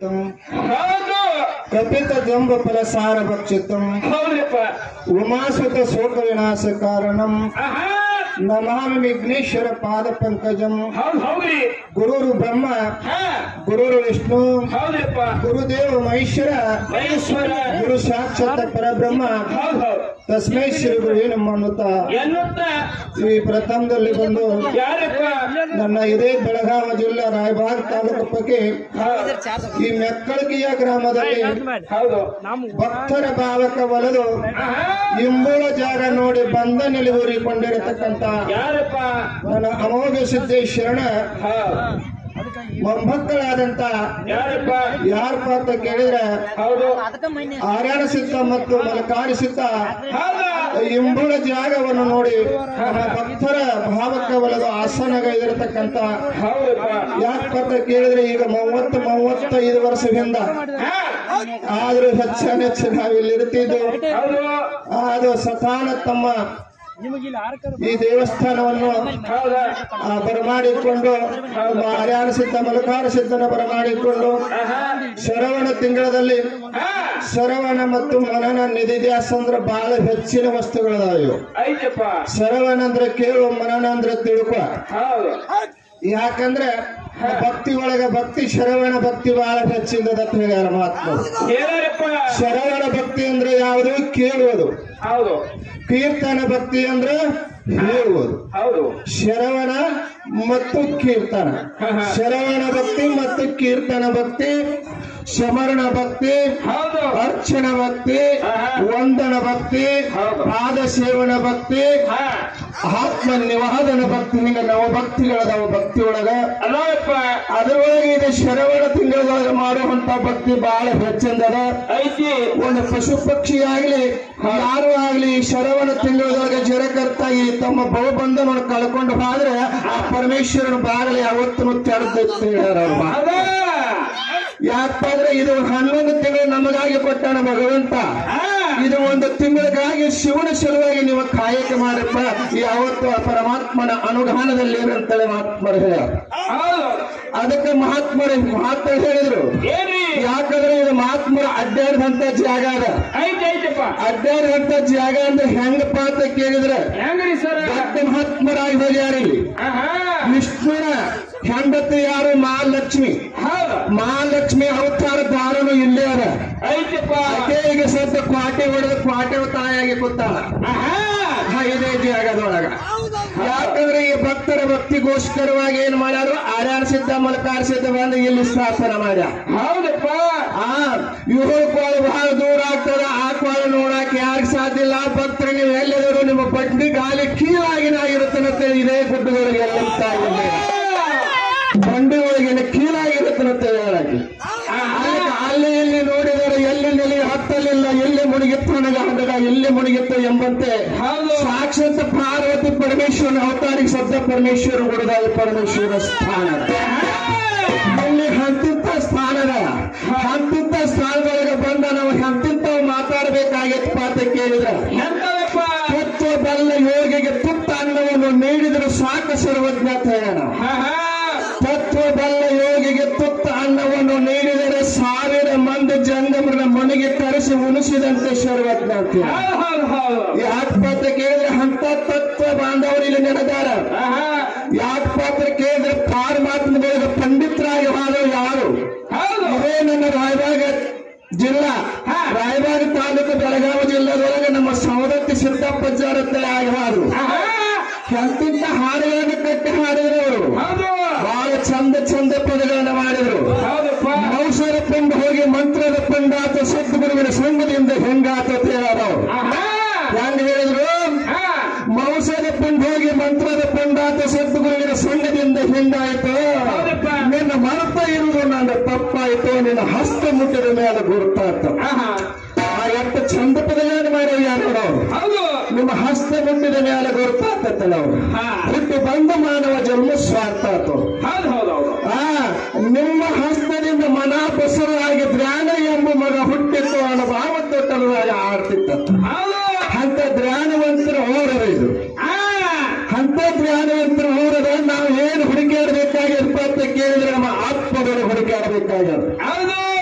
ಹೌದು ಕಪಿತ ಜಂಬ ಫಲಸಾರ ಭಕ್ಷಿತಂ ಹೌದ್ರಪ್ಪ ಉಮಾಸುತ ಶೋಕ ವಿನಾಶ ಕಾರಣಂ ಆಹಾ ನಮಾಮಿ ವಿಘ್ನೇಶ್ವರ ಪಾದ ಪಂಕಜಂ ಹೌದ್ ಹೌದ್ರಿ ಗುರುರು ಬ್ರಹ್ಮ ಹಾ ಗುರುರು ವಿಷ್ಣು ಹೌದ್ರಪ್ಪ ಗುರುದೇವ ಮಹೇಶ್ವರ ಮಹೇಶ್ವರ ಗುರು ಸಾಕ್ಷಾತ್ ಪರಬ್ರಹ್ಮ ಹೌದ್ ಹೌದ್ ತಸ್ಮೈ ಶ್ರೀ ಗುರುವೇ ನಮ್ಮ ಅನ್ನುತ್ತಾ ಎನ್ನುತ್ತ ಈ ಪ್ರಥಮದಲ್ಲಿ ಬಂದು ಯಾರಪ್ಪ ನನ್ನ ಇದೇ ಬೆಳಗಾವಿ ಜಿಲ್ಲಾ ರಾಯಬಾಗ್ ತಾಲೂಕು ಬಗ್ಗೆ ಈ ಮೆಕ್ಕಳಗಿಯ ಗ್ರಾಮದಲ್ಲಿ ಹೌದು ಭಕ್ತರ ಭಾವಕ ಒಲೆದು ಆಹಾ ಇಂಬುಳ ಜಾಗ ನೋಡಿ ಬಂದ ನಿಲುವರಿಕೊಂಡಿರತಕ್ಕಂತ ಯಾರಪ್ಪ ನನ್ನ ಅಮೋಘ ಸಿದ್ದೇಶ್ವರನ ಹೌದ್ ಮೊಮ್ಮಕ್ಕಳಾದಂತ ಯಾರಪ್ಪ ಯಾರಪ್ಪ ಅಂತ ಕೇಳಿದ್ರೆ ಹೌದು ಆರ್ಯಾಣ ಸಿದ್ಧ ಮತ್ತು ಮಲಕಾರಿ ಸಿದ್ಧ ಹೌದು ಇಂಬುಳ ಜಾಗವನ್ನು ನೋಡಿ ನನ್ನ ಭಕ್ತರ ಭಾವಕ ಒಲೆದು ಆಸನಗೈದಿರತಕ್ಕಂತ ಹೌದಪ್ಪ ಯಾಕಪ್ಪ ಅಂತ ಕೇಳಿದ್ರೆ ಈಗ ಮೂವತ್ತು ಮೂವತ್ತೈದು ವರ್ಷದಿಂದ ಹಾ ಆದ್ರೂ ಹೆಚ್ಚು ನಾವಿಲ್ಲಿ ಇರ್ತಿದ್ದು ಹೌದು ಅದು ಸತಾನ ತಮ್ಮ ಈ ದೇವಸ್ಥಾನವನ್ನು ಹೌದ ಆ, ಬರಮಾಡಿಕೊಂಡು ಹರ್ಯಾಣ ಸಿದ್ಧ ಮಲಕಾರ ಸಿದ್ಧನ ಬರಮಾಡಿಕೊಂಡು ಆಹಾ ಶರವಣ ತಿಂಗಳಲ್ಲಿ ಹಾ ಶರವಣ ಮತ್ತು ಮನನ ನಿಧಿದ್ಯಾಸ ಅಂದ್ರೆ ಬಹಳ ಹೆಚ್ಚಿನ ವಸ್ತುಗಳದಾವ ಇವು ಐತಪ್ಪ ಶರವಣ ಅಂದ್ರೆ ಕೇಳು ಮನನ ಅಂದ್ರೆ ತಿಳ್ಕೊ ಹೌದು ಯಾಕಂದ್ರೆ ಭಕ್ತಿ ಒಳಗ ಭಕ್ತಿ ಶರವಣ ಭಕ್ತಿ ಬಹಳ ಹೆಚ್ಚಿಂದ ಅಂತ ಹೇಳ್ಯಾರ ಮಹಾತ್ಮರು ಹೇಳರಪ್ಪ ಶರವಣ ಭಕ್ತಿ ಅಂದ್ರೆ ಯಾವುದು ಕೇಳುವುದು ಹೌದು ಕೀರ್ತನ ಭಕ್ತಿ ಅಂದ್ರೆ ಹೇಳುವುದು ಹೌದು ಶರವಣ ಮತ್ತು ಕೀರ್ತನ ಶರವಣ ಭಕ್ತಿ ಮತ್ತು ಕೀರ್ತನ ಭಕ್ತಿ ಸಮರಣ ಭಕ್ತಿ ಹೌದು ಅರ್ಚನ ಭಕ್ತಿ ವಂದನ ಭಕ್ತಿ ಹೌದು. ಪಾದ ಸೇವನ ಭಕ್ತಿ ಹಾ ಆತ್ಮ ನಿವಾದನ ಭಕ್ತಿ ಹಿಂಗ ನವ ಭಕ್ತಿಗಳದಾವ ಭಕ್ತಿ ಒಳಗ ಅಲ್ಲಪ್ಪ ಅದರೊಳಗೆ ಇದು ಶರವಣ ತಿಂಗಳೊಳಗೆ ಮಾಡುವಂತ ಭಕ್ತಿ ಬಹಳ ಹೆಚ್ಚಿಂದದ ಐತಿ ಒಂದು ಪಶು ಪಕ್ಷಿ ಆಗ್ಲಿ ಯಾರು ಆಗ್ಲಿ ಈ ಶರವಣ ತಿಂಗಳೊಳಗೆ ಜರಕರ್ತಾಗಿ ತಮ್ಮ ಬಹುಬಂಧನವನ್ನು ಕಳ್ಕೊಂಡು ಹೋದ್ರೆ ಆ ಪರಮೇಶ್ವರನ ಬಾಗಲಿ ಯಾವತ್ತೂ ತೆರೆದೈತೆ ಹೇಳ್ಯಾರ ಅವ್ರ ಮಾತು. ಅದ ಯಾಕಪ್ಪ ಅಂದ್ರೆ ಇದು ಹನ್ನೊಂದು ತಿಂಗಳು ನಮಗಾಗಿ ಕೊಟ್ಟಾನ ಭಗವಂತ ಇದು ಒಂದು ತಿಂಗಳಿಗಾಗಿ ಶಿವನ ಸಲುವಾಗಿ ನೀವು ಕಾಯಕ ಮಾಡಪ್ಪ ಯಾವತ್ತು ಆ ಪರಮಾತ್ಮನ ಅನುದಾನದಲ್ಲಿ ಏನಂತೇಳಿ ಮಹಾತ್ಮರು ಹೇಳ್ಯಾರ ಹೌದು ಅದಕ್ಕೆ ಮಹಾತ್ಮರು ಮಹಾತ್ಮರು ಹೇಳಿದ್ರು ಏನ್ರಿ ಯಾಕಂದ್ರೆ ಇದು ಮಹಾತ್ಮರು ಅಡ್ಡಾಡಿದಂತ ಜಾಗ ಅದ ಐತಿ ಐತಪ್ಪ ಅಡ್ಡಾಡಿದಂತ ಜಾಗ ಅಂದ್ರೆ ಹೆಂಗಪ್ಪ ಅಂತ ಕೇಳಿದ್ರೆ ಹೆಂಗ್ರಿ ಸರ ದೊಡ್ಡ ಮಹಾತ್ಮರಾಗಿ ಹೋಗ್ಯಾರ ಇಲ್ಲಿ ಆಹಾ ವಿಷ್ಣುನ ಹೆಂಡತಿ ಯಾರು ಮಹಾಲಕ್ಷ್ಮಿ ಹೌದು ಮಹಾಲಕ್ಷ್ಮಿ ಅವತಾರ ದಾರನು ಇಲ್ಲೇ ಅದ ಐತಪ್ಪ ಅದೇ ಈಗ ಸ್ವಲ್ಪ ಕ್ವಾಟೆ ಹೊಡೆದ ಕ್ವಾಟೆ ತಾಯಾಗಿ ಕೂತಾಳ ಆಹಾ ಹಾ, ಇದೇ ಜಾಗದೊಳಗ ಯಾಕಂದ್ರೆ ಈ ಭಕ್ತರ ಭಕ್ತಿಗೋಸ್ಕರವಾಗಿ ಏನ್ ಮಾಡ್ಯಾರು ಆರ್ಯಾಣ ಸಿದ್ಧ ಮಲಕಾರ ಸಿದ್ಧ ಬಂದು ಇಲ್ಲಿ ಸ್ಥಾಪನ ಮಾಡ್ಯಾರ ಹೌದಪ್ಪ ಆ ಇವ್ರ ಕೋಳ ಬಹಳ ದೂರ ಆಗ್ತದ ಆ ಕೋಳ ನೋಡಕ್ ಯಾರಿಗ್ ಸಾಧ್ಯ ಇಲ್ಲ ಭಕ್ತರು ನೀವು ಎಲ್ಲಿದ್ರು ನಿಮ್ಮ ಬಡ್ಡಿ ಗಾಲಿ ಕೀಲಾಗಿನಾಗಿರುತ್ತಂತೆ ಇದೇ ಗುಡ್ಡದೊಳಗೆ ಎಲ್ಲ ಬಂಡಿ ಒಳಗಿನ ಕೀಲಾಗಿರುತ್ತಂತೆ ಹೇಳಕ್ಕೆ ಅಲ್ಲಿ ಅಲ್ಲಿ ಇಲ್ಲಿ ನೋಡಿದರೆ ಎಲ್ಲಿ ನೆಲೆ ಹತ್ತಲಿಲ್ಲ ಎಲ್ಲಿ ಮುಳುಗಿತ್ತು ನನಗೆ ಹಂಗದ ಎಲ್ಲಿ ಮುಳುಗಿತ್ತು ಎಂಬಂತೆ ಹೌದು ಸಾಕ್ಷಾತ್ ಪಾರ್ವತಿ ಪರಮೇಶ್ವರನ ಅವತಾರಿಗೆ ಶಬ್ದ ಪರಮೇಶ್ವರ ಗುರುದಾಯ ಪರಮೇಶ್ವರ ಸ್ಥಾನ ಇಲ್ಲಿ ಹಂತಿಂತ ಸ್ಥಾನದ ಹಂತಿಂತ ಸ್ಥಾನದೊಳಗೆ ಬಂದ ನಾವು ಹಂತಿಂತ ಮಾತಾಡಬೇಕಾಗಿತ್ತಪ್ಪ ಅಂತ ಕೇಳಿದ್ರೆ ಎಂತದಪ್ಪ ತುತ್ತು ಬಲ್ಲ ಯೋಗಿಗೆ ತುತ್ತ ಅನ್ನವನ್ನು ನೀಡಿದ್ರೆ ಸಾಕು ಸರ್ವಜ್ಞ ಅಂತ ಹೇಳೋಣ ಆಹಾ ತತ್ವ ಬಲ್ಲ ಯೋಗಿಗೆ ತುತ್ತ ಅನ್ನವನ್ನು ನೀಡಿದರೆ ಸಾವಿರ ಮಂದಿ ಜಂಗಮರನ್ನ ಮನೆಗೆ ಕರೆಸಿ ಉಣಿಸಿದಂತೆ ಸರ್ವಜ್ಞ ಅಂತ ಹೇಳಿ. ಹೌದು ಹೌದು ಹೌದು ಯಾಕಪ್ಪ ಅಂತ ಕೇಳಿದ್ರೆ ಅಂತ ತತ್ವ ಬಾಂಧವರು ಇಲ್ಲಿ ನಡೆದಾರ ಆಹಾ ಯಾಕಪ್ಪ ಅಂತ ಕೇಳಿದ್ರೆ ಪಾರಮಾತ್ಮಗಳಿಗೆ ಪಂಡಿತರಾಗಿ ಹೋದವರು ಯಾರು ಹೌದು ಇದೇ ನನ್ನ ರಾಯಬಾಗ ಜಿಲ್ಲಾ ರಾಯಬಾಗ ತಾಲೂಕು ಬೆಳಗಾವಿ ಜಿಲ್ಲೆದೊಳಗೆ ನಮ್ಮ ಸವದತ್ತಿ ಸಿದ್ದಪ್ಪಜ್ಜಾರತ್ತೆ ಆಗಿವಾರು ಆಹಾ ಎಂತಿಂತ ಹಾಡುಗಳನ್ನು ಕಟ್ಟಿ ಹಾಡಿದ್ರು ಅವರು ಹೌದು ಬಹಳ ಚಂದ ಚಂದ ಪದಗಳನ್ನ ಮಾಡಿದ್ರು ಹೌದಪ್ಪ ಮೌಸರ ಪಂಡ ಹೋಗಿ ಮಂತ್ರದ ಪಂಡಾತ ಸದ್ಗುರುವಿನ ಸಂಘದಿಂದ ಹೆಂಗಾತ ಅಂತ ಹೇಳೋರು ಆಹಾ ಹೆಂಗ್ ಹೇಳಿದ್ರು ಹಾ ಮೌಸದ ಪಂಡ ಹೋಗಿ ಮಂತ್ರದ ಪಂಡಾತ ಸದ್ಗುರುವಿನ ಸಂಘದಿಂದ ಹೆಂಗಾಯ್ತು ಹೌದಪ್ಪ. ನಿನ್ನ ಮರೆತ ಇರುವುದು ನನ್ನ ತಪ್ಪಾಯ್ತು ನಿನ್ನ ಹಸ್ತ ಮುಟ್ಟಿದ ಮೇಲೆ ಗುರುತಾತ ಆಹಾ ಆ ಎಷ್ಟು ಚಂದ ಪದಗಳನ್ನು ಮಾಡ್ಯಾರ ಯಾರು ನೋಡೋರು ಹೌದು ನಿಮ್ಮ ಹಸ್ತ ಮುಟ್ಟಿದ ಮೇಲೆ ಗುರುತಾತಲ್ಲ ಅವರು ಹಾ ಹುಟ್ಟು ಬಂದ ಮಾನವ ಜನ್ಮ ಸ್ವಾರ್ಥ ಆತು ಹೌದು ಹೌದು ಹೌದು ಆ ನಿಮ್ಮ ಹಸ್ತದಿಂದ ಮನ ಬಸರಾಗಿ ಧ್ಯಾನ ಎಂಬ ಮಗ ಹುಟ್ಟಿತ್ತು ಅನ್ನೋ ಭಾವ ತೊಟ್ಟಲಾಗಿ ಆಡ್ತಿತ್ತ ಹೌದು ಅಂತ ಧ್ಯಾನವಂತರ ಹೋರದ ಇದು ಆ ಅಂತ ಧ್ಯಾನವಂತರ ಹೋರದ ನಾವು ಏನು ಹುಡುಕಾಡಬೇಕಾಗಿರ್ಪ ಅಂತ ಕೇಳಿದ್ರೆ ನಮ್ಮ ಆತ್ಮಗಳು ಹುಡುಕಾಡಬೇಕಾಗ್ಯದ ಹೌದು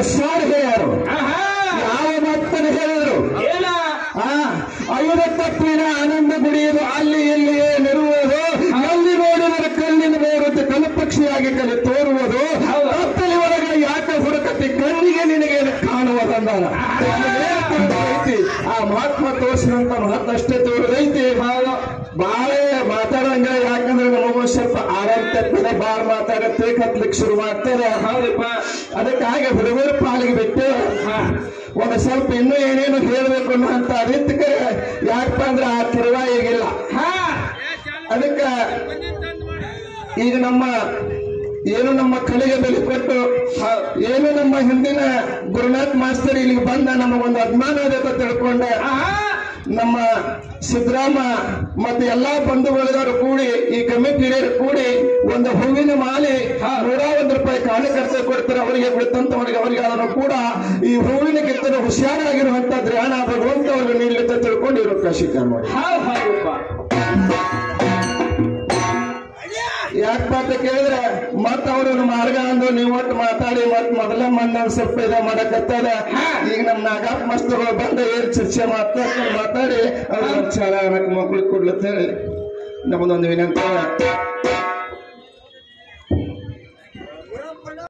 ಸಾರ್ ಹೇಳ್ಯಾರು ಆಹಾ. ಯಾವ ಮಾತನ್ನು ಹೇಳಿದ್ರು ಏನ ಆ ಐದ ತಪ್ಪಿನ ಆನಂದ ಗುಡಿಯುವುದು ಅಲ್ಲಿ ಇಲ್ಲಿಯೇ ನಿರುವುದು ಎಲ್ಲಿ ನೋಡಿದರೆ ಕಲ್ಲಿನ ಬೇರುತ್ತೆ ಕಲಪಕ್ಷಿಯಾಗಿ ಕಲಿ ತೋರುವುದು ಹೌದು. ಕತ್ತಲಿ ಒಳಗಡೆ ಯಾಕೆ ಹುಡುಕತಿ ಕಣ್ಣಿಗೆ ನಿನಗೆ ಕಾಣುವುದಂದಾನ ಐತಿ ಆ ಮಹಾತ್ಮ ತೋರಿಸಿದಂತ ಮಹತ್ವ ಅಷ್ಟೇ ತೋರುದೈತಿ ಬಹಳ ಮಾತಾಡಂಗ ಯಾಕಂದ್ರೆ ನಮಗೂ ಸ್ವಲ್ಪ ಆರಾಮ್ ತಪ್ಪಿದೆ ಬಾಳ ಮಾತಾಡತ್ತೆ ಕತ್ಲಿಕ್ಕೆ ಶುರು ಮಾಡ್ತದೆ ಹೌದಪ್ಪ ಅದಕ್ಕಾಗಿ ಹುಡುಗರ ಪಾಲಿಗೆ ಬಿಟ್ಟು ಹಾ. ಒಂದು ಸ್ವಲ್ಪ ಇನ್ನೂ ಏನೇನು ಹೇಳಬೇಕು ಅನ್ನುವಂತ ಅದಕ್ಕೆ ಯಾಕಪ್ಪ ಅಂದ್ರೆ ಆ ತಿರುವ ಈಗಿಲ್ಲ ಹಾ ಅದಕ್ಕ ಈಗ ನಮ್ಮ ಏನು ನಮ್ಮ ಕಲೆಗೆ ಬೆಲೆ ಕೊಟ್ಟು ಏನು ನಮ್ಮ ಹಿಂದಿನ ಗುರುನಾಥ್ ಮಾಸ್ತರ್ ಇಲ್ಲಿಗೆ ಬಂದ ನಮಗೊಂದು ಅಭಿಮಾನ ಇದೆ ಅಂತ ತಿಳ್ಕೊಂಡೆ ಆಹಾ. ನಮ್ಮ ಸಿದ್ದರಾಮ ಮತ್ತೆ ಎಲ್ಲಾ ಬಂಧು ಬಳಗರು ಕೂಡಿ ಈ ಕಮಿಟಿ ಹಿರಿಯರು ಕೂಡಿ ಒಂದು ಹೂವಿನ ಮಾಲೆ ನೂರ ಒಂದು ರೂಪಾಯಿ ಕಾರ್ಯಕರ್ತರು ಕೊಡ್ತಾರೆ ಅವರಿಗೆ ಬಿಡುತ್ತಂತವರಿಗೆ ಅವರಿಗೆ ಅದನ್ನು ಕೂಡ ಈ ಹೂವಿನ ಕಿತ್ತನ ಹುಷಾರಾಗಿರುವಂತ ಧ್ಯಾನ ಭಗವಂತ ಅವರಿಗೆ ನೀಡಲಿಕ್ಕೆ ತಿಳ್ಕೊಂಡು ಇರೋ ಸ್ವೀಕಾರ ಮಾಡಿ ಹೌದ್ ಹೌದಪ್ಪ ಯಾಕಪ್ಪ ಅಂತ ಕೇಳಿದ್ರೆ ಮತ್ತ ಅವರು ಮಾರ್ಗ ಅಂದು ನೀವು ಒಟ್ಟು ಮಾತಾಡಿ ಮತ್ ಮೊದಲ ಮಂದ ಒಂದ್ ಸ್ವಲ್ಪ ಇದ ಮಾಡಕತ್ತದ ಈಗ ನಮ್ ನಾಗಪ್ಪ ಮಸ್ತಗಳು ಬಂದ ಏನ್ ಚರ್ಚೆ ಮಾತಾಡ್ಕೊಂಡು ಮಾತಾಡಿ ಅವ್ರ ಚಾರ ಮಕ್ಳಿಗೆ ಕೊಡ್ಲತ್ತೇಳಿ ನಮ್ಮದೊಂದು ವಿನಂತಿ